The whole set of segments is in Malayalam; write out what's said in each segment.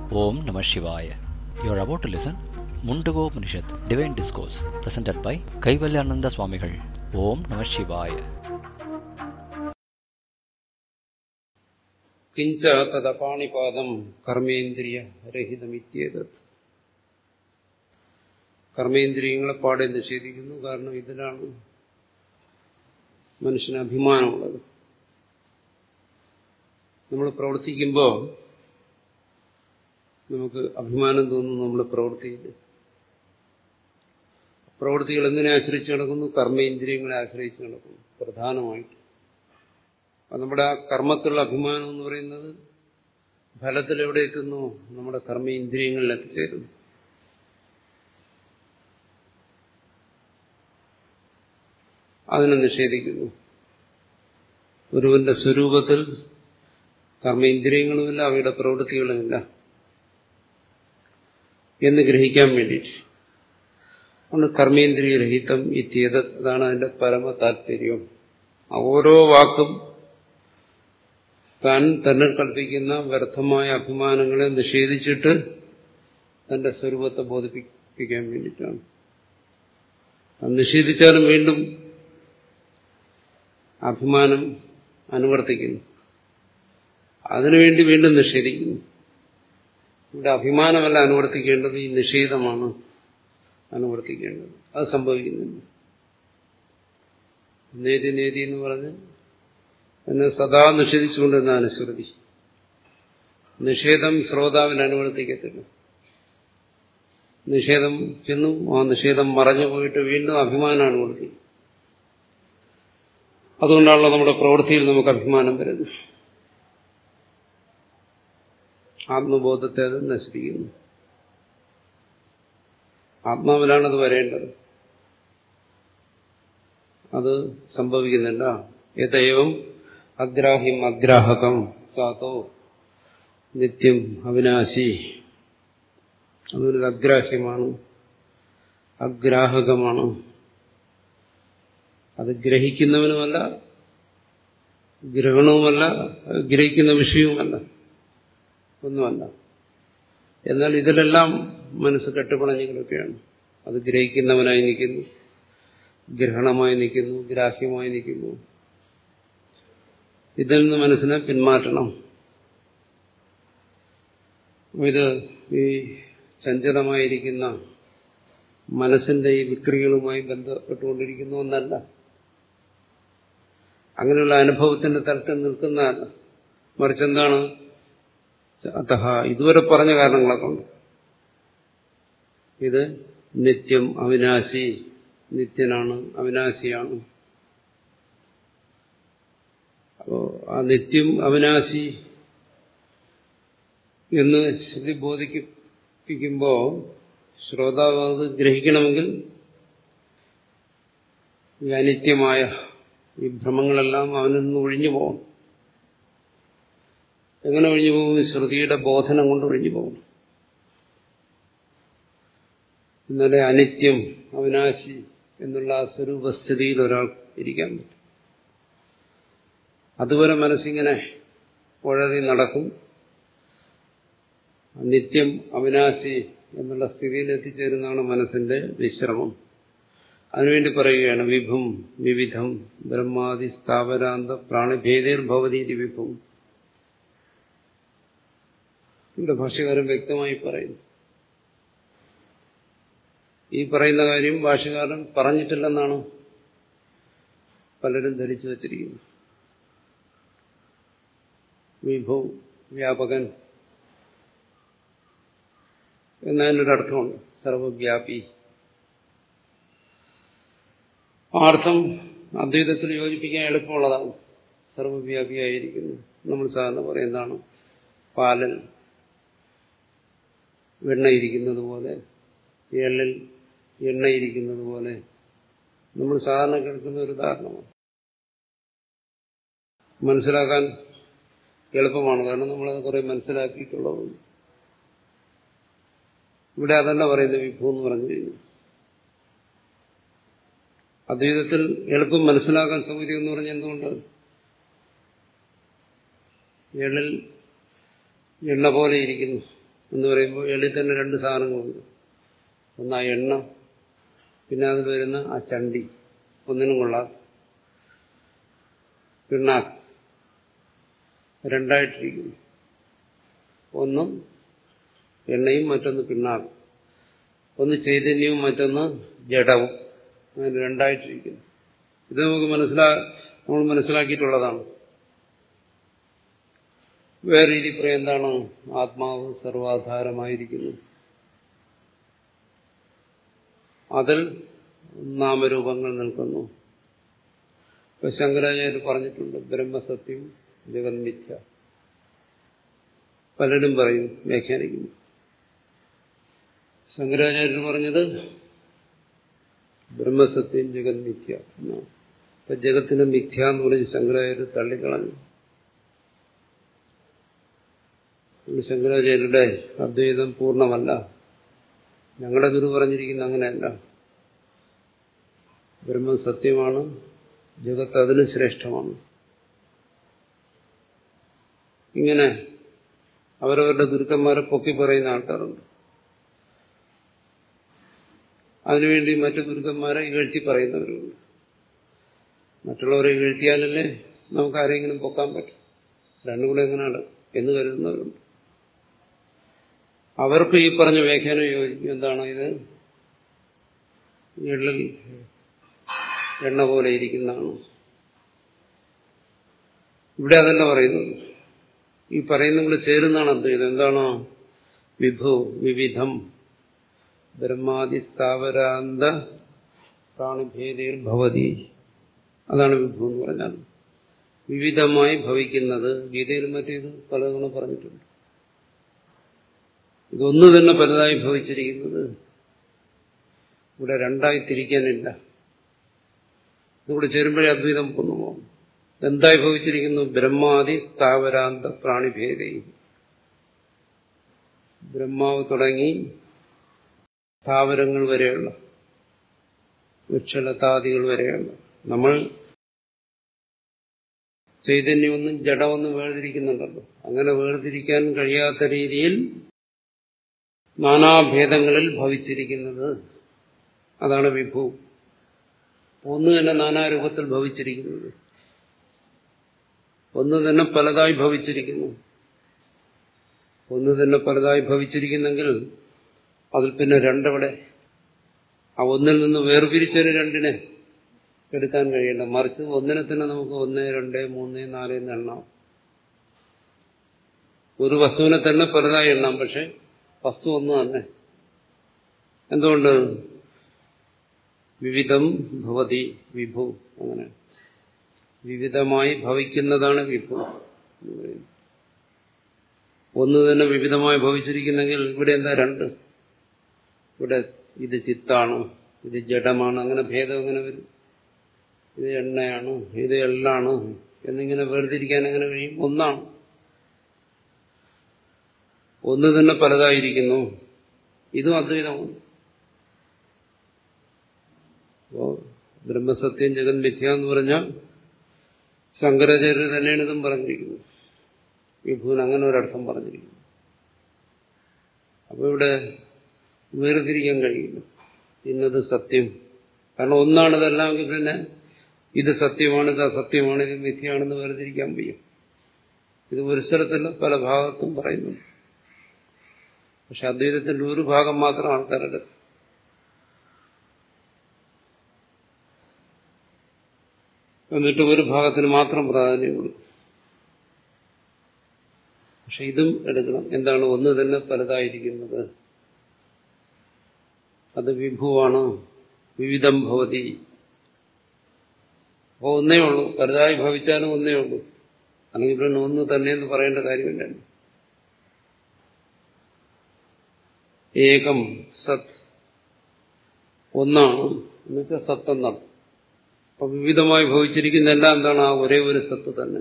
Om Namah Shivaya. You are about to listen Mundago Upanishad, Divine Discourse, presented by Kaivalyananda Swamigal. Om Namah Shivaya. കിഞ്ച തദപാണിപാദം കർമ്മേന്ദ്രിയ രഹിതമിത്യേതത് കർമ്മേന്ദ്രിയങ്ങളെ പാടെ നിഷേധിക്കുന്നു കാരണം ഇതിലാണ് മനുഷ്യന് അഭിമാനമുള്ളത് നമ്മൾ പ്രവർത്തിക്കുമ്പോൾ നമുക്ക് അഭിമാനം തോന്നുന്നു നമ്മൾ പ്രവൃത്തിയിൽ പ്രവൃത്തികൾ എന്തിനെ ആശ്രയിച്ച് നടക്കുന്നു കർമ്മേന്ദ്രിയങ്ങളെ ആശ്രയിച്ച് നടക്കുന്നു പ്രധാനമായിട്ട് അപ്പം നമ്മുടെ ആ കർമ്മത്തിലുള്ള അഭിമാനം എന്ന് പറയുന്നത് ഫലത്തിൽ എവിടെ എത്തുന്നു നമ്മുടെ കർമ്മേന്ദ്രിയങ്ങളിൽ എത്തിച്ചേരുന്നു അതിനെ നിഷേധിക്കുന്നു ഒരുവന്റെ സ്വരൂപത്തിൽ കർമ്മേന്ദ്രിയങ്ങളുമില്ല അവയുടെ പ്രവൃത്തികളുമില്ല എന്ന് ഗ്രഹിക്കാൻ വേണ്ടിയിട്ട് അതുകൊണ്ട് കർമ്മേന്ദ്രിയരഹിതം ഇത്യേത് അതാണ് അതിന്റെ പരമ താല്പര്യം ഓരോ വാക്കും താൻ തന്നെ കൽപ്പിക്കുന്ന വ്യർത്ഥമായ അഭിമാനങ്ങളെ നിഷേധിച്ചിട്ട് തന്റെ സ്വരൂപത്തെ ബോധിപ്പിക്കാൻ വേണ്ടിയിട്ടാണ് അത് നിഷേധിച്ചാലും വീണ്ടും അഭിമാനം അനുവർത്തിക്കുന്നു അതിനുവേണ്ടി വീണ്ടും നിഷേധിക്കുന്നു ഇവിടെ അഭിമാനമല്ല അനുവർത്തിക്കേണ്ടത് ഈ നിഷേധമാണ് അനുവർത്തിക്കേണ്ടത് അത് സംഭവിക്കുന്നില്ല നേതി നേതി എന്ന് പറഞ്ഞ് എന്നെ സദാ നിഷേധിച്ചുകൊണ്ടിരുന്ന അനുശ്രുതി നിഷേധം ശ്രോതാവിൽ അനുവർത്തിക്കത്തില്ല നിഷേധം ചെന്നു ആ നിഷേധം മറഞ്ഞു പോയിട്ട് വീണ്ടും അഭിമാനം അനുവർത്തി അതുകൊണ്ടാണല്ലോ നമ്മുടെ പ്രവൃത്തിയിൽ നമുക്ക് അഭിമാനം വരുന്നത് ആത്മബോധത്തെ അത് നശിപ്പിക്കുന്നു ആത്മാവിലാണത് വരേണ്ടത് അത് സംഭവിക്കുന്നില്ല ഏതൈവം അഗ്രാഹ്യം അഗ്രാഹകം സാതോ നിത്യം അവിനാശി അതൊരു അഗ്രാഹ്യമാണ് അഗ്രാഹകമാണ് അത് ഗ്രഹിക്കുന്നവനുമല്ല ഗ്രഹണവുമല്ല ഗ്രഹിക്കുന്ന വിഷയവുമല്ല ഒന്നുമല്ല എന്നാൽ ഇതിലെല്ലാം മനസ്സ് കെട്ടുപണഞ്ഞു കിടക്കുകയാണ് അത് ഗ്രഹിക്കുന്നവനായി നിൽക്കുന്നു ഗ്രഹണമായി നിൽക്കുന്നു ഗ്രാഹ്യമായി നിൽക്കുന്നു ഇതിൽ നിന്ന് മനസ്സിനെ പിന്മാറ്റണം ഇത് ഈ ചഞ്ചലമായിരിക്കുന്ന മനസ്സിന്റെ ഈ വിക്രികളുമായി ബന്ധപ്പെട്ടുകൊണ്ടിരിക്കുന്ന ഒന്നല്ല അങ്ങനെയുള്ള അനുഭവത്തിന്റെ തലത്തിൽ നിൽക്കുന്നതല്ല മറിച്ച് എന്താണ് അത്തഹ ഇതുവരെ പറഞ്ഞ കാരണങ്ങളൊക്കെ ഉണ്ട് ഇത് നിത്യം അവിനാശി നിത്യനാണ് അവിനാശിയാണ് അപ്പോ ആ നിത്യം അവിനാശി എന്ന് ശ്രുതി ബോധിപ്പിക്കുമ്പോ ശ്രോതാവ് അത് ഗ്രഹിക്കണമെങ്കിൽ ഈ അനിത്യമായ ഈ ഭ്രമങ്ങളെല്ലാം അവനിൽ നിന്ന് ഒഴിഞ്ഞു പോകും എങ്ങനെ ഒഴിഞ്ഞു പോകും ശ്രുതിയുടെ ബോധനം കൊണ്ട് ഒഴിഞ്ഞു പോകും ഇന്നലെ അനിത്യം അവിനാശി എന്നുള്ള ആ സ്വരൂപസ്ഥിതിയിൽ ഒരാൾ ഇരിക്കാൻ പറ്റും അതുവരെ മനസ്സിങ്ങനെ ഉഴറി നടക്കും നിത്യം അവിനാശി എന്നുള്ള സ്ഥിതിയിൽ എത്തിച്ചേരുന്നതാണ് മനസ്സിന്റെ വിശ്രമം അതിനുവേണ്ടി പറയുകയാണ് വിഭും വിവിധം ബ്രഹ്മാദി സ്ഥാപരാന്ത പ്രാണിഭേദേർ ഭവതീതി വിഭും ഇവിടെ ഭാഷകാരൻ വ്യക്തമായി പറയുന്നു ഈ പറയുന്ന കാര്യം ഭാഷകാരൻ പറഞ്ഞിട്ടില്ലെന്നാണ് പലരും ധരിച്ചു വച്ചിരിക്കുന്നത് വിഭു വ്യാപകൻ എന്നതിനൊരർത്ഥമുണ്ട് സർവവ്യാപി ആ അർത്ഥം അദ്വൈതത്തിൽ യോജിപ്പിക്കാൻ എളുപ്പമുള്ളതാണ് സർവവ്യാപിയായിരിക്കുന്നു നമ്മൾ സാധാരണ പറയുന്നതാണ് പാലൽ വെണ്ണയിരിക്കുന്നത് പോലെ എള്ളിൽ എണ്ണയിരിക്കുന്നത് പോലെ നമ്മൾ സാധാരണ കേൾക്കുന്ന ഒരു ഉദാഹരണമാണ് മനസ്സിലാക്കാൻ എളുപ്പമാണ് കാരണം നമ്മളത് കുറെ മനസ്സിലാക്കിയിട്ടുള്ളതുകൊണ്ട് ഇവിടെ അതല്ല പറയുന്നത് വിഭു എന്ന് പറഞ്ഞു കഴിഞ്ഞു അദ്വൈതത്തിൽ എളുപ്പം മനസ്സിലാക്കാൻ സൗകര്യം എന്ന് പറഞ്ഞാൽ എന്തുകൊണ്ട് എള്ളിൽ എണ്ണ പോലെ ഇരിക്കുന്നു എന്ന് പറയുമ്പോൾ എള്ളി തന്നെ രണ്ട് സാധനങ്ങളുണ്ട് ഒന്ന് ആ എണ്ണ പിന്നെ അതിൽ വരുന്ന ആ ചണ്ടി ഒന്നിനും കൊള്ളാം പിണ്ണാക്ക് രണ്ടായിട്ടിരിക്കുന്നു ഒന്നും എണ്ണയും മറ്റൊന്ന് പിണ്ണാക്കും ഒന്ന് ചൈതന്യവും മറ്റൊന്ന് ജഡവും അങ്ങനെ രണ്ടായിട്ടിരിക്കുന്നു ഇത് നമുക്ക് മനസ്സിലാ നമ്മൾ മനസ്സിലാക്കിയിട്ടുള്ളതാണ് വേറെ രീതി പറയാം എന്താണ് ആത്മാവ് സർവാധാരമായിരിക്കുന്നു അതിൽ നാമരൂപങ്ങൾ നിൽക്കുന്നു ഇപ്പൊ ശങ്കരാചാര്യ പറഞ്ഞിട്ടുണ്ട് ബ്രഹ്മസത്യം ജഗന്മിഥ്യ പലരും പറയും വ്യാഖ്യാനിക്കുന്നു ശങ്കരാചാര്യർ പറഞ്ഞത് ബ്രഹ്മസത്യം ജഗന്മിഥ്യ എന്നാണ് അപ്പൊ ജഗത്തിന് മിഥ്യ എന്ന് പറഞ്ഞ് ശങ്കരാചാര്യർ തള്ളിക്കളഞ്ഞു ശങ്കരാചാര്യരുടെ അദ്വൈതം പൂർണ്ണമല്ല ഞങ്ങളുടെ ഗുരു പറഞ്ഞിരിക്കുന്ന അങ്ങനെയല്ല ബ്രഹ്മം സത്യമാണ് ജഗത്ത് അതിന് ശ്രേഷ്ഠമാണ് ഇങ്ങനെ അവരവരുടെ ഗുരുക്കന്മാരെ പൊക്കി പറയുന്ന ആൾക്കാരുണ്ട് അതിനുവേണ്ടി മറ്റു ഗുരുക്കന്മാരെ ഇകഴ്ത്തി പറയുന്നവരുണ്ട് മറ്റുള്ളവരെ ഇകഴ്ത്തിയാലല്ലേ നമുക്ക് ആരെങ്കിലും പൊക്കാൻ പറ്റും രണ്ടും കൂടെ എങ്ങനെയാണ് എന്ന് കരുതുന്നവരുണ്ട് അവർക്ക് ഈ പറഞ്ഞ വ്യാഖ്യാനം യോജിക്കും എന്താണ് ഇത് എള്ളിൽ എണ്ണ പോലെ ഇരിക്കുന്നതാണ് ഇവിടെ അതല്ല പറയുന്നത് ഈ പറയുന്ന കൂടെ ചേരുന്നതാണ് അദ്വൈതം എന്താണോ വിഭു വിവിധം ബ്രഹ്മാദി സ്ഥാവരാന്ത പ്രാണിഭേദീർ ഭവതി അതാണ് വിഭു എന്ന് പറഞ്ഞാൽ വിവിധമായി ഭവിക്കുന്നത് ഗീതയിലും മറ്റേത് പലതവണ പറഞ്ഞിട്ടുണ്ട് ഇതൊന്നു തന്നെ പലതായി ഭവിച്ചിരിക്കുന്നത് ഇവിടെ രണ്ടായി തിരിക്കാനില്ല ഇതുകൂടെ ചേരുമ്പോഴേ അദ്വൈതം പൊന്നുമോ എന്തായി ഭവിച്ചിരിക്കുന്നു ബ്രഹ്മാദി സ്ഥാവരാന്ത പ്രാണിഭേദി ബ്രഹ്മാവ് തുടങ്ങി സ്ഥാവരങ്ങൾ വരെയുള്ള വൃക്ഷലതാദികൾ വരെയുള്ള നമ്മൾ ചൈതന്യമൊന്നും ജഡമൊന്നും വേർതിരിക്കുന്നുണ്ടല്ലോ അങ്ങനെ വേർതിരിക്കാൻ കഴിയാത്ത രീതിയിൽ നാനാഭേദങ്ങളിൽ ഭവിച്ചിരിക്കുന്നത് അതാണ് വിഭു ഒന്ന് തന്നെ നാനാരൂപത്തിൽ ഭവിച്ചിരിക്കുന്നത് ഒന്ന് തന്നെ പലതായി ഭവിച്ചിരിക്കുന്നു ഒന്ന് തന്നെ പലതായി ഭവിച്ചിരിക്കുന്നെങ്കിൽ അതിൽ പിന്നെ രണ്ടവിടെ ആ ഒന്നിൽ നിന്ന് വേർപിരിച്ചൊരു രണ്ടിനെ എടുക്കാൻ കഴിയില്ല മറിച്ച് ഒന്നിനെ തന്നെ നമുക്ക് ഒന്ന് രണ്ട് മൂന്ന് നാല് എന്ന് എണ്ണാം ഒരു വസ്തുവിനെ തന്നെ പലതായി എണ്ണാം പക്ഷെ വസ്തു ഒന്ന് തന്നെ എന്തുകൊണ്ട് വിവിധം ഭവതി വിഭു അങ്ങനെ വിവിധമായി ഭവിക്കുന്നതാണ് വിഭു എന്ന് പറയുന്നത് ഒന്ന് തന്നെ വിവിധമായി ഭവിച്ചിരിക്കുന്നെങ്കിൽ ഇവിടെ എന്താ രണ്ട് ഇവിടെ ഇത് ചിത്താണ് ഇത് ജഡമാണ് അങ്ങനെ ഭേദം എങ്ങനെ വരും ഇത് എണ്ണയാണ് ഇത് എള്ളാണ് എന്നിങ്ങനെ വേർതിരിക്കാൻ എങ്ങനെ കഴിയും ഒന്നാണ് ഒന്ന് തന്നെ പലതായിരിക്കുന്നു ഇതും അദ്വൈതമാണ് അപ്പോ ബ്രഹ്മസത്യം ജഗൻ മിഥ്യ എന്ന് പറഞ്ഞാൽ ശങ്കരാചാര്യർ തന്നെയാണ് ഇതും പറഞ്ഞിരിക്കുന്നത് വിഭുവിന് അങ്ങനെ ഒരർത്ഥം പറഞ്ഞിരിക്കുന്നു അപ്പൊ ഇവിടെ വേർതിരിക്കാൻ കഴിയില്ല ഇന്നത് സത്യം കാരണം ഒന്നാണിതെല്ലാം പിന്നെ ഇത് സത്യമാണ് ഇത് അസത്യമാണ് ഇത് മിഥ്യയാണെന്ന് വേർതിരിക്കാൻ വയ്യ ഇത് ഒരു സ്ഥലത്തല്ല പല ഭാഗത്തും പറയുന്നു പക്ഷെ അദ്വൈതത്തിന്റെ ഒരു ഭാഗം മാത്രം ആൾക്കാരുടെ എന്നിട്ട് ഒരു ഭാഗത്തിന് മാത്രം പ്രാധാന്യം കൊടുക്കും പക്ഷെ ഇതും എടുക്കണം എന്താണ് ഒന്ന് തന്നെ പലതായിരിക്കുന്നത് അത് വിഭുവാണ് വിവിധം ഭവതി അപ്പോൾ ഒന്നേ ഉള്ളൂ പലതായി ഭവിച്ചാലും ഒന്നേ ഉള്ളൂ അല്ലെങ്കിൽ പിന്നെ ഒന്ന് തന്നെ എന്ന് പറയേണ്ട കാര്യമില്ല ഏകം സത് ഒന്നാണ് എന്നുവെച്ചാൽ സത്ത് എന്നാണ് അപ്പൊ വിവിധമായി ഭവിച്ചിരിക്കുന്ന എല്ലാം എന്താണ് ആ ഒരേ ഒരു സത്ത് തന്നെ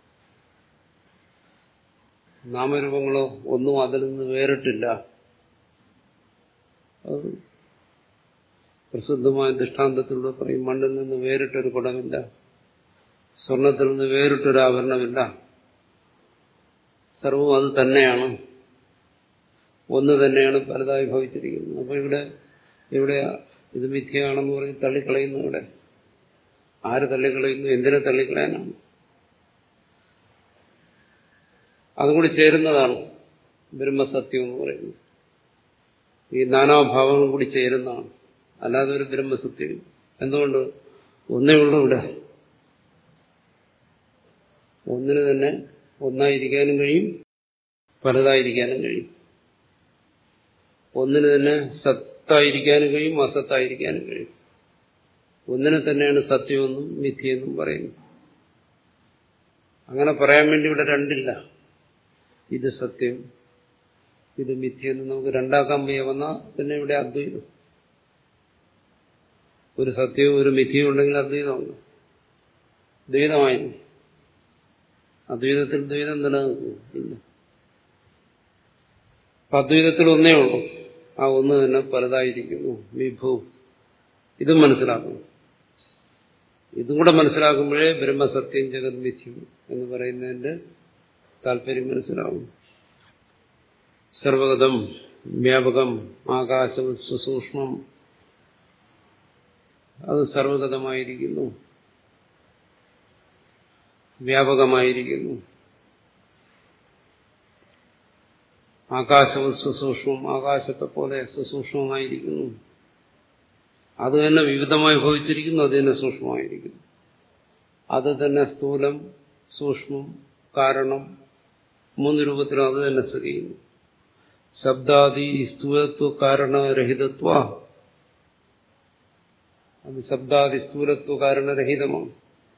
നാമരൂപങ്ങളോ ഒന്നും അതിൽ നിന്ന് വേറിട്ടില്ല അത് പ്രസിദ്ധമായ ദൃഷ്ടാന്തത്തിലൂടെ പറയും മണ്ണിൽ നിന്ന് വേറിട്ടൊരു കുടമില്ല സ്വർണത്തിൽ നിന്ന് വേറിട്ടൊരു ആഭരണമില്ല സർവവും അത് തന്നെയാണ് ഒന്ന് തന്നെയാണ് പലതായി ഭവിച്ചിരിക്കുന്നത് അപ്പോൾ ഇവിടെ ഇവിടെ ഇത് മിഥ്യയാണെന്ന് പറഞ്ഞ് തള്ളിക്കളയുന്നു ഇവിടെ ആര് തള്ളിക്കളയുന്നു എന്തിനെ തള്ളിക്കളയാനാണ് അതും കൂടി ചേരുന്നതാണ് ബ്രഹ്മസത്യം എന്ന് പറയുന്നത് ഈ നാനാഭാവങ്ങളും കൂടി ചേരുന്നതാണ് അല്ലാതെ ഒരു ബ്രഹ്മസത്യം എന്തുകൊണ്ട് ഒന്നേ ഉള്ളൂ ഇവിടെ ഒന്നിന് തന്നെ ഒന്നായിരിക്കാനും കഴിയും പലതായിരിക്കാനും കഴിയും ഒന്നിന് തന്നെ സത്തായിരിക്കാനും കഴിയും അസത്തായിരിക്കാനും കഴിയും ഒന്നിനെ തന്നെയാണ് സത്യമെന്നും മിഥ്യയെന്നും പറയുന്നത് അങ്ങനെ പറയാൻ വേണ്ടി ഇവിടെ രണ്ടില്ല ഇത് സത്യം ഇത് മിഥ്യെന്ന് നമുക്ക് രണ്ടാക്കാൻ വയ്യ വന്നാൽ പിന്നെ ഇവിടെ അദ്വൈതം ഒരു സത്യവും ഒരു മിഥ്യയും ഉണ്ടെങ്കിൽ അദ്വൈതമുണ്ട് ദ്വൈതമായിരുന്നു അദ്വൈതത്തിൽ ദ്വൈതം നിലനിൽക്കുന്നു ഇല്ല അപ്പൊ അദ്വൈതത്തിൽ ഒന്നേ ഉള്ളൂ ആ ഒന്ന് തന്നെ പലതായിരിക്കുന്നു വിഭു ഇതും മനസ്സിലാക്കണം ഇതും കൂടെ മനസ്സിലാക്കുമ്പോഴേ ബ്രഹ്മസത്യം ജഗത് മിഥ്യം എന്ന് പറയുന്നതിന്റെ താല്പര്യം മനസ്സിലാവും സർവഗതം വ്യാപകം ആകാശം സുസൂക്ഷ്മം അത് സർവഗതമായിരിക്കുന്നു വ്യാപകമായിരിക്കുന്നു ആകാശവും സുസൂക്ഷ്മം ആകാശത്തെ പോലെ സുസൂക്ഷ്മമായിരിക്കുന്നു അത് തന്നെ വിവിധമായി ഭവിച്ചിരിക്കുന്നു അത് തന്നെ സൂക്ഷ്മമായിരിക്കുന്നു അത് തന്നെ സ്ഥൂലം സൂക്ഷ്മം കാരണം മൂന്ന് രൂപത്തിലും അത് തന്നെ സ്ഥിതി ചെയ്യുന്നു ശബ്ദാദി സ്ഥൂലത്വ കാരണരഹിതത്വ അത് ശബ്ദാദി സ്ഥൂലത്വ കാരണരഹിതമാണ്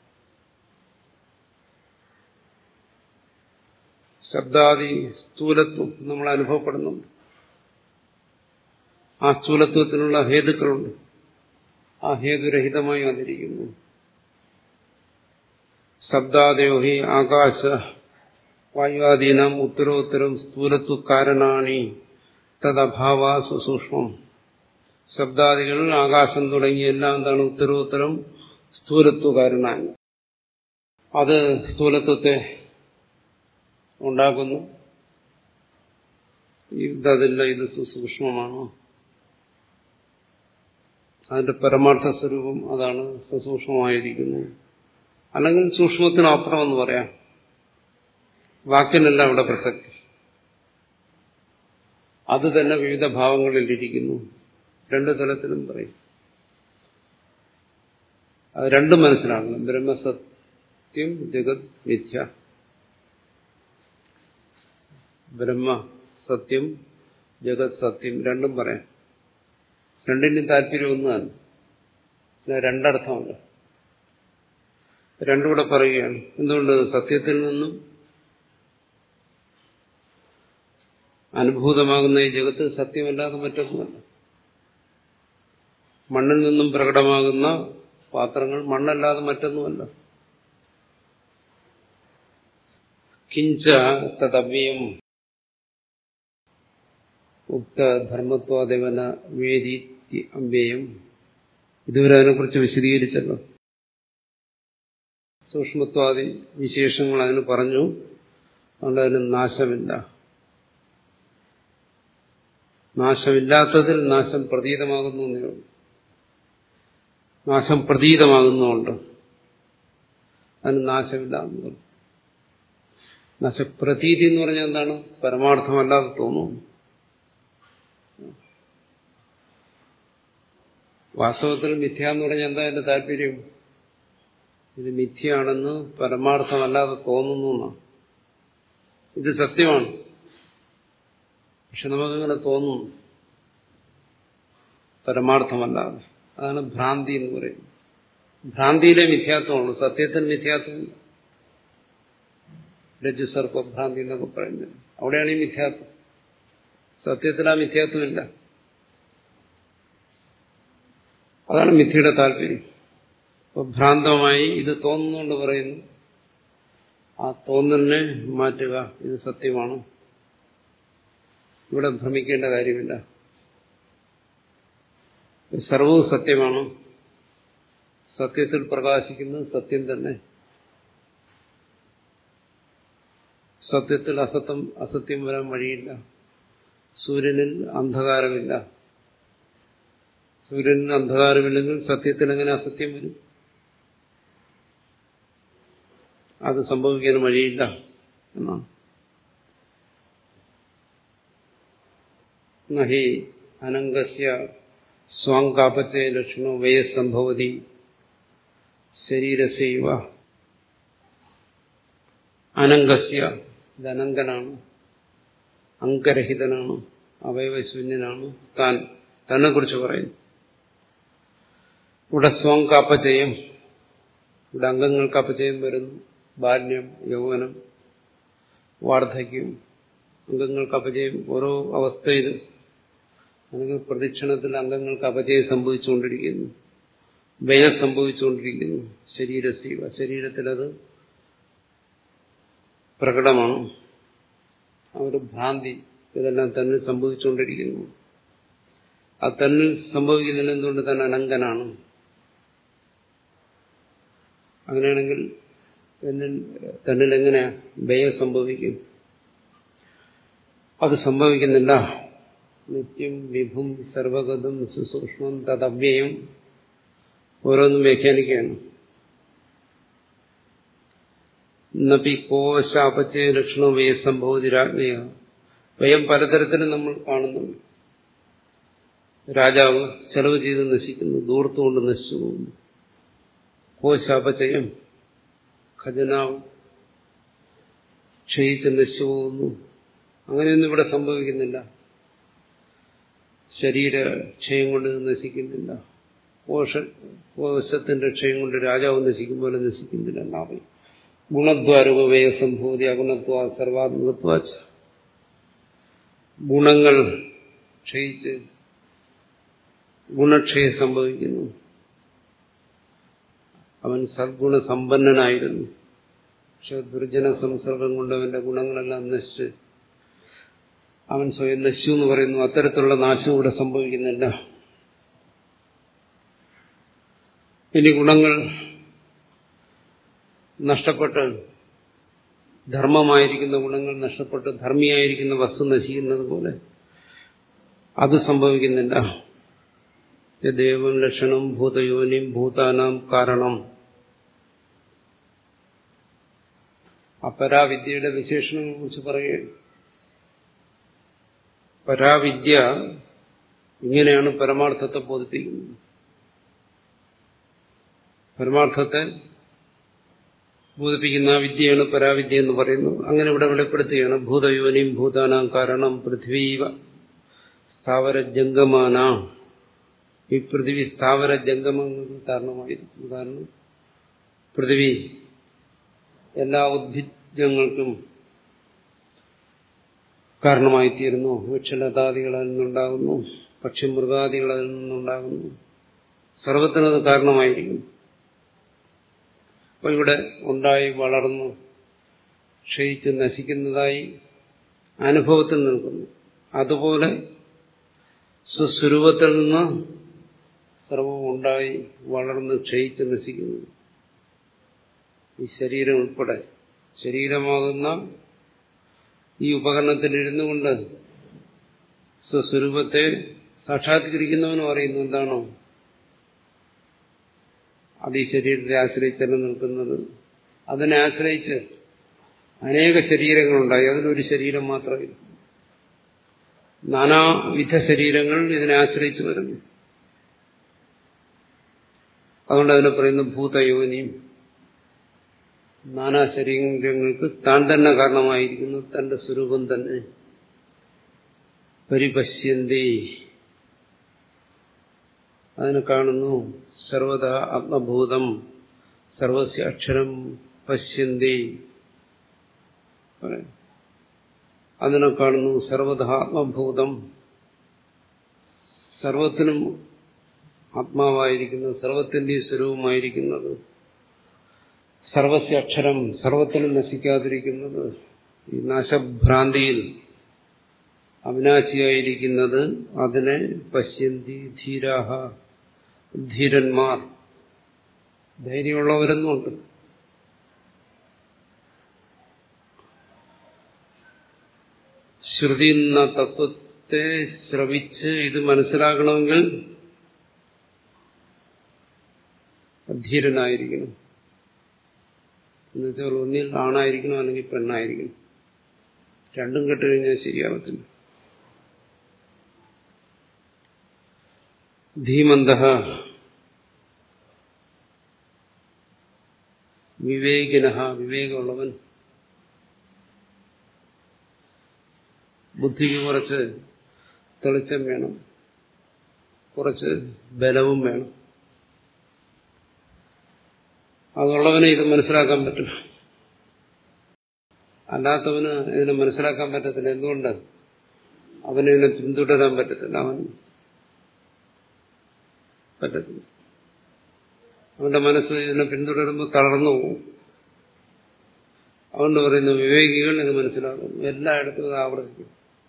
ശബ്ദാദി സ്ഥൂലത്വം നമ്മൾ അനുഭവപ്പെടുന്നുണ്ട് ആ സ്ഥൂലത്വത്തിനുള്ള ഹേതുക്കളുണ്ട് ആ ഹേതുരഹിതമായി വന്നിരിക്കുന്നു ശബ്ദാദയോ ഹി ആകാശ വായുവാദീനം ഉത്തരോത്തരം സ്ഥൂലത്വ കാരണാണി തദഭാവ സുസൂക്ഷ്മം ശബ്ദാദികൾ ആകാശം തുടങ്ങിയ എല്ലാം എന്താണ് ഉത്തരോത്തരം സ്ഥൂലത്വ കാരണാണ് അത് സ്ഥൂലത്വത്തെ ഉണ്ടാക്കുന്നു ഇതല്ല ഇത് സുസൂക്ഷ്മമാണോ അതിന്റെ പരമാർത്ഥ സ്വരൂപം അതാണ് സുസൂക്ഷ്മമായിരിക്കുന്നു അല്ലെങ്കിൽ സൂക്ഷ്മത്തിനപ്പുറം എന്ന് പറയാം വാക്കിനല്ല അവിടെ പ്രസക്തി അത് തന്നെ വിവിധ ഭാവങ്ങളിലിരിക്കുന്നു രണ്ടു തലത്തിലും പറയും അത് രണ്ടും മനസ്സിലാക്കണം ബ്രഹ്മസത്യം ജഗത് മിഥ്യ ബ്രഹ്മ സത്യം ജഗത് സത്യം രണ്ടും പറയാം രണ്ടിന്റെയും താല്പര്യം ഒന്നാണ് രണ്ടർത്ഥമുണ്ട് രണ്ടുകൂടെ പറയുകയാണ് എന്തുകൊണ്ട് സത്യത്തിൽ നിന്നും അനുഭൂതമാകുന്ന ഈ ജഗത്ത് സത്യമല്ലാതെ മറ്റൊന്നുമല്ല മണ്ണിൽ നിന്നും പ്രകടമാകുന്ന പാത്രങ്ങൾ മണ്ണല്ലാതെ മറ്റൊന്നുമല്ല കിഞ്ച തദവ്യം ഉക്തധർമ്മത്വാദേവന വേദി അമ്പേയം ഇതുവരെ അതിനെക്കുറിച്ച് വിശദീകരിച്ചല്ലോ സൂക്ഷ്മത്വാദി വിശേഷങ്ങൾ അതിന് പറഞ്ഞു അതുകൊണ്ട് അതിന് നാശമില്ല നാശമില്ലാത്തതിൽ നാശം പ്രതീതമാകുന്നു എന്നേ ഉള്ളൂ നാശം പ്രതീതമാകുന്നുണ്ട് അതിന് നാശമില്ല എന്ന് പറഞ്ഞു നാശപ്രതീതി എന്ന് പറഞ്ഞാൽ എന്താണ് പരമാർത്ഥമല്ലാതെ തോന്നുന്നു വാസ്തവത്തിൽ മിഥ്യ എന്ന് പറഞ്ഞാൽ എന്താ എന്റെ താല്പര്യം ഇത് മിഥ്യയാണെന്ന് പരമാർത്ഥമല്ലാതെ തോന്നുന്നു എന്നാണ് ഇത് സത്യമാണ് പക്ഷെ നമുക്കങ്ങനെ തോന്നുന്നു പരമാർത്ഥമല്ലാതെ അതാണ് ഭ്രാന്തി എന്ന് പറയുന്നത് ഭ്രാന്തിയിലെ മിഥ്യാത്വമാണ് സത്യത്തിൽ മിഥ്യാത്വമില്ല രജുസർപ്പഭ്രാന്തി എന്നൊക്കെ പറയുന്നത് അവിടെയാണ് ഈ മിഥ്യാത്വം സത്യത്തിൽ ആ മിഥ്യാത്വമില്ല അതാണ് മിഥ്യയുടെ താല്പര്യം അപ്പൊ ഭ്രാന്തമായി ഇത് തോന്നുന്നുകൊണ്ട് പറയുന്നു ആ തോന്നലിനെ മാറ്റുക ഇത് സത്യമാണ് ഇവിടെ ഭ്രമിക്കേണ്ട കാര്യമില്ല സർവവും സത്യമാണ് സത്യത്തിൽ പ്രകാശിക്കുന്നത് സത്യം തന്നെ സത്യത്തിൽ അസത്യം അസത്യം വരാൻ വഴിയില്ല സൂര്യനിൽ അന്ധകാരമില്ല സൂര്യനിൽ അന്ധകാരമില്ലെങ്കിൽ സത്യത്തിൽ എങ്ങനെ അസത്യം വരും അത് സംഭവിക്കാൻ വഴിയില്ല എന്നാണ് നഹി അനംഗസ്യ സ്വാങ്കാപത്തെ ലക്ഷണോ വയസ്സംഭവതി ശരീരസൈവ അനംഗസ്യ ഇത് അനങ്കനാണ് അംഗരഹിതനാണ് അവയവശൂന്യനാണ് താൻ തന്നെ കുറിച്ച് പറയുന്നു ഇവിടെ സ്വം കാപ്പചയം ഇവിടെ അംഗങ്ങൾക്ക് അപചയം വരുന്നു ബാല്യം യൗവനം വാർദ്ധക്യം അംഗങ്ങൾക്ക് അപചയം ഓരോ അവസ്ഥയിൽ അല്ലെങ്കിൽ പ്രദക്ഷിണത്തിൽ അംഗങ്ങൾക്ക് അപചയം സംഭവിച്ചുകൊണ്ടിരിക്കുന്നു വ്യയം സംഭവിച്ചുകൊണ്ടിരിക്കുന്നു ശരീരസീവ ശരീരത്തിലത് പ്രകടമാണ് ആ ഒരു ഭ്രാന്തി ഇതെല്ലാം തന്നിൽ സംഭവിച്ചുകൊണ്ടിരിക്കുന്നു ആ തന്നിൽ സംഭവിക്കുന്നതിന് എന്തുകൊണ്ട് തന്നെ അനങ്കനാണ് അങ്ങനെയാണെങ്കിൽ എന്നിൽ തന്നിൽ എങ്ങനെ വ്യയം സംഭവിക്കും അത് സംഭവിക്കുന്നില്ല നിത്യം വിഭും സർവഗതം സുസൂക്ഷ്മം തദവ്യയം ഓരോന്നും വ്യാഖ്യാനിക്കുകയാണ് നപി കോശാപച്ചയ ലക്ഷണോ വ്യയ സംഭവതിരാജ്ഞയ വ്യയം പലതരത്തിലും നമ്മൾ കാണുന്നുണ്ട് രാജാവ് ചെലവ് ചെയ്ത് നശിക്കുന്നു ദൂർത്തുകൊണ്ട് നശിച്ചു പോകുന്നു കോശാപചയം ഖജനാവ് ക്ഷയിച്ച് നശിച്ചു പോകുന്നു അങ്ങനെയൊന്നും ഇവിടെ സംഭവിക്കുന്നില്ല ശരീരക്ഷയം കൊണ്ട് നശിക്കുന്നില്ല കോശ കോശത്തിന്റെ ക്ഷയം കൊണ്ട് രാജാവ് നശിക്കും പോലെ നശിക്കുന്നില്ല എന്നാണ് ഗുണദ്വാരൂപവേയ സംഭൂതി അഗുണത്വ സർവാത്മകത്വ ഗുണങ്ങൾ ക്ഷയിച്ച് ഗുണക്ഷയം സംഭവിക്കുന്നു അവൻ സദ്ഗുണ സമ്പന്നനായിരുന്നു പക്ഷെ ദുർജന സംസർഗം കൊണ്ട് അവന്റെ ഗുണങ്ങളെല്ലാം നശിച്ച് അവൻ സ്വയം നശിച്ചു എന്ന് പറയുന്നു അത്തരത്തിലുള്ള നാശം ഇവിടെ സംഭവിക്കുന്നില്ല ഇനി ഗുണങ്ങൾ നഷ്ടപ്പെട്ട് ധർമ്മമായിരിക്കുന്ന ഗുണങ്ങൾ നഷ്ടപ്പെട്ട് ധർമ്മിയായിരിക്കുന്ന വസ്തു നശിക്കുന്നത് പോലെ അത് സംഭവിക്കുന്നില്ല ദേവം ലക്ഷണം ഭൂതയോനിയും ഭൂതാനാം കാരണം അപരാവിദ്യയുടെ വിശേഷണങ്ങളെ കുറിച്ച് പറയുകയാണ് പരാവിദ്യ ഇങ്ങനെയാണ് പരമാർത്ഥത്തെ ബോധിപ്പിക്കുന്നത് പരമാർത്ഥത്തെ ബോധിപ്പിക്കുന്ന ആ വിദ്യയാണ് പരാവിദ്യ എന്ന് പറയുന്നത് അങ്ങനെ ഇവിടെ വെളിപ്പെടുത്തുകയാണ് ഭൂതയോനിയും ഭൂതാനാം കാരണം പൃഥ്വീവ സ്ഥാവര ജംഗമാന ഈ പൃഥ്വി സ്ഥാവര ജംഗമങ്ങൾക്ക് കാരണമായിരിക്കും കാരണം പൃഥ്വി എല്ലാ ഉദ്ഭിജങ്ങൾക്കും കാരണമായിത്തീരുന്നു വൃക്ഷലതാദികളിൽ നിന്നുണ്ടാകുന്നു പക്ഷിമൃഗാദികളിൽ നിന്നുണ്ടാകുന്നു സർവത്തിനത് കാരണമായിരിക്കും അപ്പോൾ ഇവിടെ ഉണ്ടായി വളർന്നു ക്ഷയിച്ച് നശിക്കുന്നതായി അനുഭവത്തിൽ നിൽക്കുന്നു അതുപോലെ സ്വസ്വരൂപത്തിൽ നിന്ന് സർവവും ഉണ്ടായി വളർന്ന് ക്ഷയിച്ച് നശിക്കുന്നു ഈ ശരീരം ഉൾപ്പെടെ ശരീരമാകുന്ന ഈ ഉപകരണത്തിൽ ഇരുന്നു കൊണ്ട് സ്വസ്വരൂപത്തെ സാക്ഷാത്കരിക്കുന്നവനും അറിയുന്നു എന്താണോ അത് ഈ ശരീരത്തെ ആശ്രയിച്ചല്ല നിൽക്കുന്നത് അതിനെ ആശ്രയിച്ച് അനേക ശരീരങ്ങളുണ്ടായി അതിലൊരു ശരീരം മാത്രമേ നാനാവിധ ശരീരങ്ങൾ ഇതിനെ ആശ്രയിച്ചു വരുന്നു അതുകൊണ്ട് അതിനെ പറയുന്നു ഭൂതയോനിയും നാനാ ശരീരങ്ങൾക്ക് താൻ തന്നെ കാരണമായിരിക്കുന്നു തന്റെ സ്വരൂപം തന്നെ പരിപശ്യന്തി അതിനെ കാണുന്നു സർവത ആത്മഭൂതം സർവസ്യ അക്ഷരം പശ്യന്തി അതിനെ കാണുന്നു സർവത ആത്മഭൂതം സർവത്തിനും ആത്മാവായിരിക്കുന്നത് സർവത്തിന്റെ സ്വരൂപമായിരിക്കുന്നത് സർവസ്യ അക്ഷരം സർവത്തിനും നശിക്കാതിരിക്കുന്നത് ഈ നാശഭ്രാന്തിയിൽ അവിനാശിയായിരിക്കുന്നത് അതിനെ പശ്യന്തി ധീരാഹ ധീരന്മാർ ധൈര്യമുള്ളവരെന്നുണ്ട് ശ്രുതി എന്ന തത്വത്തെ തത്വത്തെ ശ്രവിച്ച് ഇത് മനസ്സിലാക്കണമെങ്കിൽ അധീരനായിരിക്കണം എന്നുവെച്ചാൽ ഒന്നിൽ ആണായിരിക്കണം അല്ലെങ്കിൽ പെണ്ണായിരിക്കണം രണ്ടും കെട്ടുകഴിഞ്ഞാൽ ശരിയാവത്തില്ല ധീമന്ത വിവേകിന വിവേകമുള്ളവൻ ബുദ്ധിക്ക് കുറച്ച് തെളിച്ചം വേണം കുറച്ച് ബലവും വേണം അതുള്ളവനെ ഇത് മനസ്സിലാക്കാൻ പറ്റും അല്ലാത്തവന് ഇതിനെ മനസ്സിലാക്കാൻ പറ്റത്തില്ല എന്തുകൊണ്ട് അവന് ഇതിനെ പിന്തുടരാൻ പറ്റത്തില്ല അവൻ പറ്റത്തില്ല അവന്റെ മനസ്സ് ഇതിനെ പിന്തുടരുമ്പോൾ തളർന്നു പോകും അതുകൊണ്ട് പറയുന്നു വിവേകികൾ ഇത് മനസ്സിലാക്കും എല്ലായിടത്തും ഇത് ആവർത്തിക്കും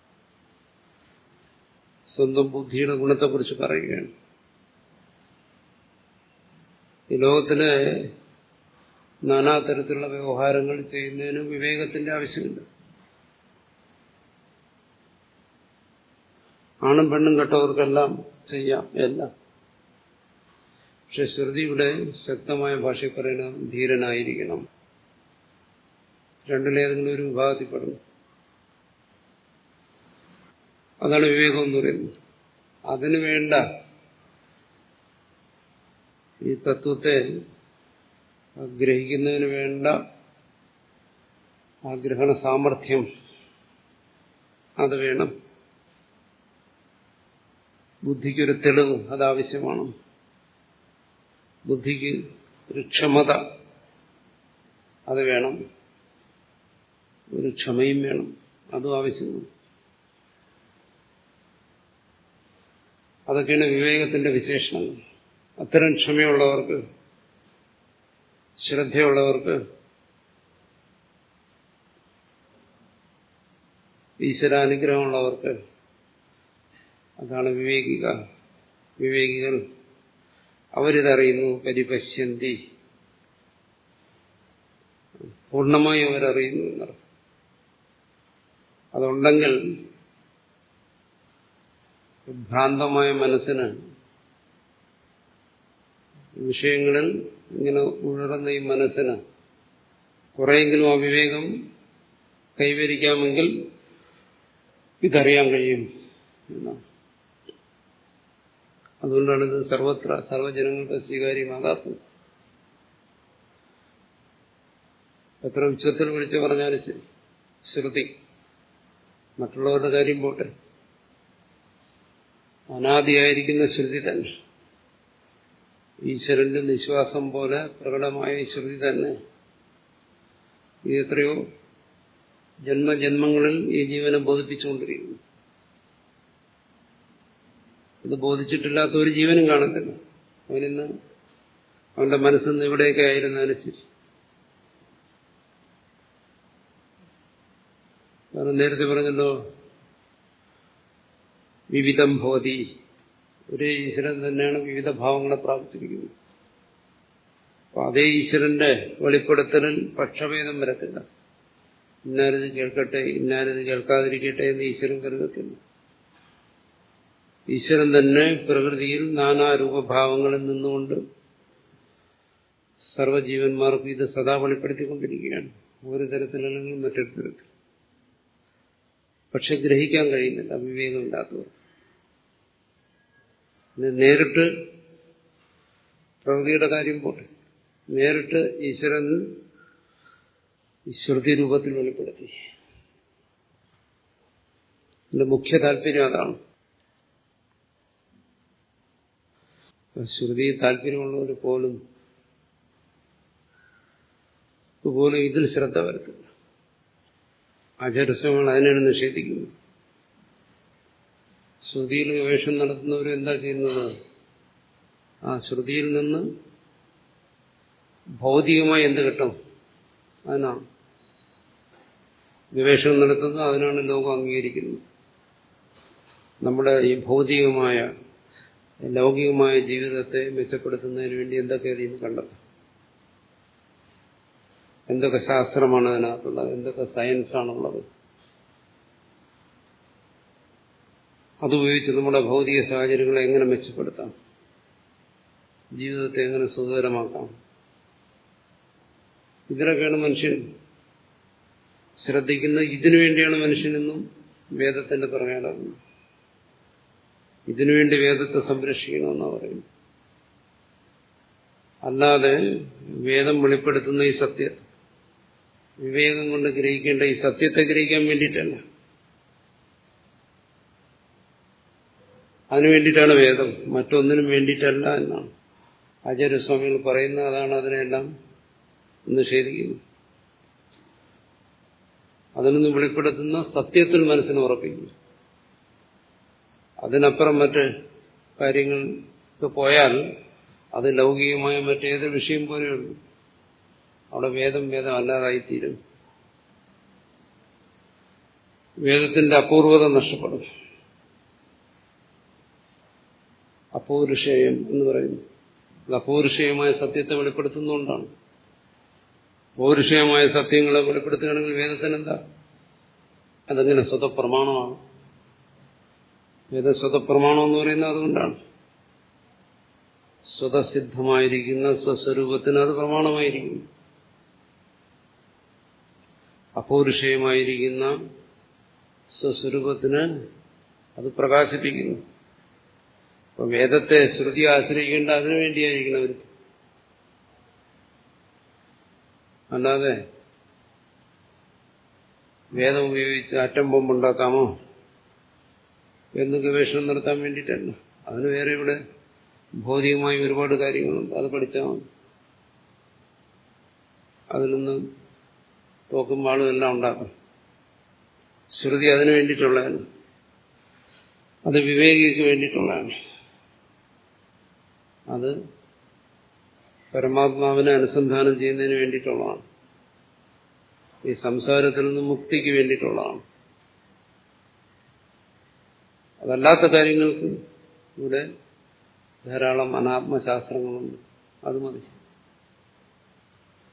സ്വന്തം ബുദ്ധിയുടെ ഗുണത്തെക്കുറിച്ച് പറയുകയാണ് ഈ ലോകത്തിലെ നാനാതരത്തിലുള്ള വ്യവഹാരങ്ങൾ ചെയ്യുന്നതിന് വിവേകത്തിന്റെ ആവശ്യമില്ല ആണും പെണ്ണും കെട്ടവർക്കെല്ലാം ചെയ്യാം എല്ലാം പക്ഷെ ശ്രുതിയുടെ ശക്തമായ ഭാഷയിൽ പറയുന്ന ധീരനായിരിക്കണം രണ്ടിലേതെങ്കിലും ഒരു വിഭാഗത്തിൽ പെടുന്നു അതാണ് വിവേകം എന്ന് പറയുന്നത് അതിനു വേണ്ട ഈ തത്വത്തെ ഗ്രഹിക്കുന്നതിന് വേണ്ട ആ ഗ്രഹണ സാമർഥ്യം അത് വേണം ബുദ്ധിക്കൊരു തെളിവ് അതാവശ്യമാണ് ബുദ്ധിക്ക് ഒരു ക്ഷമത അത് വേണം ഒരു ക്ഷമയും വേണം അതും ആവശ്യമാണ് അതൊക്കെയാണ് വിവേകത്തിന്റെ വിശേഷണങ്ങൾ അത്തരം ക്ഷമയുള്ളവർക്ക് ശ്രദ്ധയുള്ളവർക്ക് ഈശ്വരാനുഗ്രഹമുള്ളവർക്ക് അതാണ് വിവേകിക വിവേകികൾ അവരിതറിയുന്നു പരിപശ്യന്തി പൂർണ്ണമായും അവരറിയുന്നു എന്നർത്ഥം അതുണ്ടെങ്കിൽ ഭ്രാന്തമായ മനസ്സിന് വിഷയങ്ങളിൽ ഇങ്ങനെ ഉഴറുന്ന ഈ മനസ്സിന് കുറെയെങ്കിലും ആ വിവേകം കൈവരിക്കാമെങ്കിൽ ഇതറിയാൻ കഴിയും എന്നാണ് അതുകൊണ്ടാണ് ഇത് സർവത്ര സർവ്വജനങ്ങൾക്ക് സ്വീകാര്യമാകാത്തത് എത്ര ഉച്ചത്തിൽ വിളിച്ചു പറഞ്ഞാലും ശരി ശ്രുതി മറ്റുള്ളവരുടെ കാര്യം പോട്ടെ അനാദിയായിരിക്കുന്ന ശ്രുതി തന്നെ ഈശ്വരന്റെ നിശ്വാസം പോലെ പ്രകടമായ ഈ ശ്രുതി തന്നെ ഇത് എത്രയോ ജന്മജന്മങ്ങളിൽ ഈ ജീവനെ ബോധിപ്പിച്ചുകൊണ്ടിരിക്കുന്നു ഇത് ബോധിച്ചിട്ടില്ലാത്ത ഒരു ജീവനും കാണത്തില്ല അവനിന്ന് അവന്റെ മനസ്സിന്ന് എവിടെയൊക്കെ ആയിരുന്നാലും ശരി കാരണം നേരത്തെ പറഞ്ഞല്ലോ വിവിധം ഭവതി ഒരേ ഈശ്വരൻ തന്നെയാണ് വിവിധ ഭാവങ്ങളെ പ്രാപിച്ചിരിക്കുന്നത് അപ്പൊ അതേ ഈശ്വരന്റെ വെളിപ്പെടുത്തലിൽ പക്ഷഭേദം വരത്തില്ല ഇന്നാരത് കേൾക്കട്ടെ ഇന്നാരത് കേൾക്കാതിരിക്കട്ടെ എന്ന് ഈശ്വരൻ കരുതത്തില്ല ഈശ്വരൻ തന്നെ പ്രകൃതിയിൽ നാനാരൂപഭാവങ്ങളിൽ നിന്നുകൊണ്ട് സർവജീവന്മാർക്കും ഇത് സദാ വെളിപ്പെടുത്തിക്കൊണ്ടിരിക്കുകയാണ് ഒരു തരത്തിലല്ലെങ്കിൽ മറ്റൊരു തരത്തിൽ പക്ഷെ ഗ്രഹിക്കാൻ കഴിയുന്നില്ല വിവേകമില്ലാത്തവർ നേരിട്ട് പ്രകൃതിയുടെ കാര്യം പോട്ടെ നേരിട്ട് ഈശ്വരൻ ശ്രുതി രൂപത്തിൽ വെളിപ്പെടുത്തി എന്റെ മുഖ്യ താല്പര്യം അതാണ് ശ്രുതി താല്പര്യമുള്ളവർ പോലും പോലും ഇതിൽ ശ്രദ്ധ വരുത്തില്ല ആചാരസ്വങ്ങൾ അതിനാണ് നിഷേധിക്കുന്നത് ശ്രുതിയിൽ ഗവേഷണം നടത്തുന്നവർ എന്താ ചെയ്യുന്നത് ആ ശ്രുതിയിൽ നിന്ന് ഭൗതികമായി എന്ത് കിട്ടും അതിനാണ് ഗവേഷണം നടത്തുന്നത് അതിനാണ് ലോകം അംഗീകരിക്കുന്നത് നമ്മുടെ ഈ ഭൗതികമായ ലൗകികമായ ജീവിതത്തെ മെച്ചപ്പെടുത്തുന്നതിന് വേണ്ടി എന്തൊക്കെ അതിൽ നിന്ന് കണ്ടെത്തും എന്തൊക്കെ ശാസ്ത്രമാണ് അതിനകത്തുള്ളത് എന്തൊക്കെ സയൻസ് ആണുള്ളത് അതുപയോഗിച്ച് നമ്മുടെ ഭൗതിക സാഹചര്യങ്ങളെ എങ്ങനെ മെച്ചപ്പെടുത്താം ജീവിതത്തെ എങ്ങനെ സുഖകരമാക്കാം ഇതിനൊക്കെയാണ് മനുഷ്യൻ ശ്രദ്ധിക്കുന്നത് ഇതിനു വേണ്ടിയാണ് മനുഷ്യനെന്നും വേദത്തിന്റെ പുറകെ നടക്കുന്നത് ഇതിനുവേണ്ടി വേദത്തെ സംരക്ഷിക്കണമെന്നാണ് പറയുന്നത് അല്ലാതെ വേദം വെളിപ്പെടുത്തുന്ന ഈ സത്യം വിവേകം കൊണ്ട് ഗ്രഹിക്കേണ്ട ഈ സത്യത്തെ ഗ്രഹിക്കാൻ വേണ്ടിയിട്ടല്ല അതിനു വേണ്ടിയിട്ടാണ് വേദം മറ്റൊന്നിനും വേണ്ടിയിട്ടല്ല എന്നാണ് ആചാര്യസ്വാമികൾ പറയുന്ന അതാണ് അതിനെല്ലാം നിഷേധിക്കുന്നത് അതിൽ നിന്ന് വെളിപ്പെടുത്തുന്ന സത്യത്തിൽ മനസ്സിന് ഉറപ്പിക്കുന്നു അതിനപ്പുറം മറ്റ് കാര്യങ്ങൾക്ക് പോയാൽ അത് ലൗകികമായ മറ്റേത് വിഷയം പോലെയുള്ളൂ അവിടെ വേദം വേദം അല്ലാതായിത്തീരും വേദത്തിന്റെ അപൂർവത നഷ്ടപ്പെടും അപൗരുഷേയം എന്ന് പറയുന്നു അത് അപൗരുഷേയമായ സത്യത്തെ വെളിപ്പെടുത്തുന്നതുകൊണ്ടാണ് പൗരുഷേയമായ സത്യങ്ങളെ വെളിപ്പെടുത്തുകയാണെങ്കിൽ വേദത്തിന് എന്താ അതെങ്ങനെ സ്വതപ്രമാണമാണ് വേദ സ്വതപ്രമാണം എന്ന് പറയുന്നത് അതുകൊണ്ടാണ് സ്വതസിദ്ധമായിരിക്കുന്ന സ്വസ്വരൂപത്തിന് അത് പ്രമാണമായിരിക്കുന്നു അപൗരുഷയമായിരിക്കുന്ന സ്വസ്വരൂപത്തിന് അത് പ്രകാശിപ്പിക്കുന്നു അപ്പൊ വേദത്തെ ശ്രുതി ആശ്രയിക്കേണ്ട അതിനു വേണ്ടിയായിരിക്കണം അവർ അല്ലാതെ വേദം ഉപയോഗിച്ച് ആറ്റം ബോംബ് ഉണ്ടാക്കാമോ എന്ന് ഗവേഷണം നടത്താൻ വേണ്ടിയിട്ടല്ല അതിന് വേറെ ഇവിടെ ഭൗതികമായി ഒരുപാട് കാര്യങ്ങളുണ്ട് അത് പഠിച്ചാൽ മതി അതിൽ നിന്ന് തോക്കും വാളും എല്ലാം ഉണ്ടാക്കും ശ്രുതി അതിനു വേണ്ടിയിട്ടുള്ളതാണ് അത് വിവേകിക്ക് വേണ്ടിയിട്ടുള്ളതാണ് അത് പരമാത്മാവിനെ അനുസന്ധാനം ചെയ്യുന്നതിന് വേണ്ടിയിട്ടുള്ളതാണ് ഈ സംസാരത്തിൽ നിന്ന് മുക്തിക്ക് വേണ്ടിയിട്ടുള്ളതാണ് അതല്ലാത്ത കാര്യങ്ങൾക്ക് ഇവിടെ ധാരാളം അനാത്മശാസ്ത്രങ്ങളുണ്ട് അത് മതി